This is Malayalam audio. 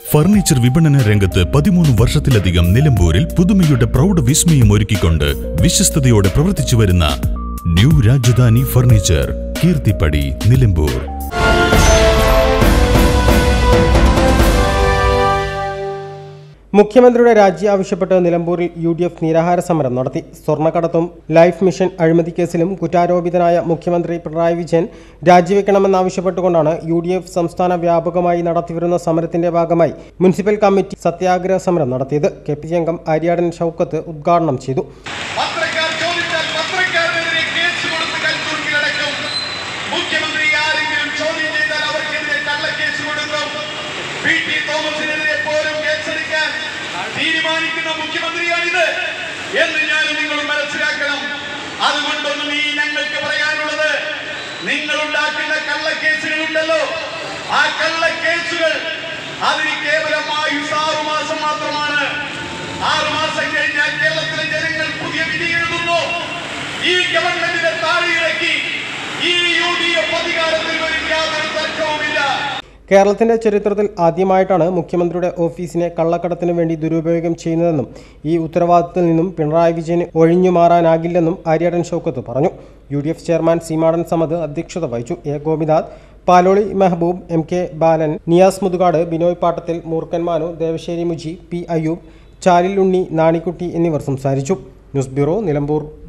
ഫർണിച്ചർ വിപണന രംഗത്ത് പതിമൂന്ന് വർഷത്തിലധികം നിലമ്പൂരിൽ പുതുമയുടെ പ്രൗഢ വിസ്മയം ഒരുക്കിക്കൊണ്ട് വിശ്വസ്തയോടെ പ്രവർത്തിച്ചു വരുന്ന ന്യൂ രാജധാനി ഫർണിച്ചർ കീർത്തിപ്പടി നിലമ്പൂർ മുഖ്യമന്ത്രിയുടെ രാജി ആവശ്യപ്പെട്ട് നിലമ്പൂരിൽ യു ഡി എഫ് നിരാഹാര സമരം നടത്തി സ്വർണ്ണക്കടത്തും ലൈഫ് മിഷൻ അഴിമതി കേസിലും കുറ്റാരോപിതനായ മുഖ്യമന്ത്രി പിണറായി വിജയൻ രാജിവെക്കണമെന്നാവശ്യപ്പെട്ടുകൊണ്ടാണ് യു ഡി എഫ് സംസ്ഥാന വ്യാപകമായി നടത്തിവരുന്ന സമരത്തിന്റെ ഭാഗമായി മുനിസിപ്പൽ കമ്മിറ്റി സത്യാഗ്രഹ സമരം നടത്തിയത് കെ പി സി അംഗം ആര്യാടൻ ഷൗക്കത്ത് ഉദ്ഘാടനം ചെയ്തു പത്രക്കാർ ചോദിച്ചാൽ പത്രക്കാരനെതിരെ കേസ് കൊടുത്ത് കൽത്തൂർക്കിലടക്കും മുഖ്യമന്ത്രി ആരെങ്കിലും ചോദ്യം ചെയ്താൽ അവർക്കെതിരെ കള്ളക്കേസ് കൊടുക്കും പി ടി തോമസിനെതിരെ പോലും കേസെടുക്കാൻ തീരുമാനിക്കുന്ന മുഖ്യമന്ത്രിയാണിത് എന്ന് ഞാനും നിങ്ങൾ മനസ്സിലാക്കണം അതുകൊണ്ടൊന്നും ഈ ഞങ്ങൾക്ക് പറയാനുള്ളത് നിങ്ങൾ ഉണ്ടാക്കുന്ന കള്ളക്കേസുകളുണ്ടല്ലോ ആ കള്ളക്കേസുകൾ അതിന് കേവലം ആയുസ് ആറു മാസം മാത്രമാണ് ആറു മാസം കഴിഞ്ഞാൽ കേരളത്തിലെ ജനങ്ങൾ പുതിയ വിധി എഴുതുന്നു ഈ ഗവൺമെന്റിനെ താഴെയിറക്കി ഈ യു ഡി എഫ് അധികാരത്തിൽ വരും യാതൊരു തർക്കവുമില്ല കേരളത്തിന്റെ ചരിത്രത്തിൽ ആദ്യമായിട്ടാണ് മുഖ്യമന്ത്രിയുടെ ഓഫീസിനെ കള്ളക്കടത്തിന് വേണ്ടി ദുരുപയോഗം ചെയ്യുന്നതെന്നും ഈ ഉത്തരവാദിത്തത്തിൽ നിന്നും പിണറായി വിജയന് ഒഴിഞ്ഞു മാറാനാകില്ലെന്നും ആര്യാടൻ ഷൗക്കത്ത് പറഞ്ഞു U D F chairman Seemadan Samad അധ്യക്ഷത വഹിച്ചു A Gopinath Paloli Mehaboob M K Balan Niyas Muthukad Binoy Pattathil Moorkan Manu Devassery Muji P Ayyub Chalil Unni Nanikutty എന്നിവർ സംസാരിച്ചു ന്യൂസ് ബ്യൂറോ നിലമ്പൂർ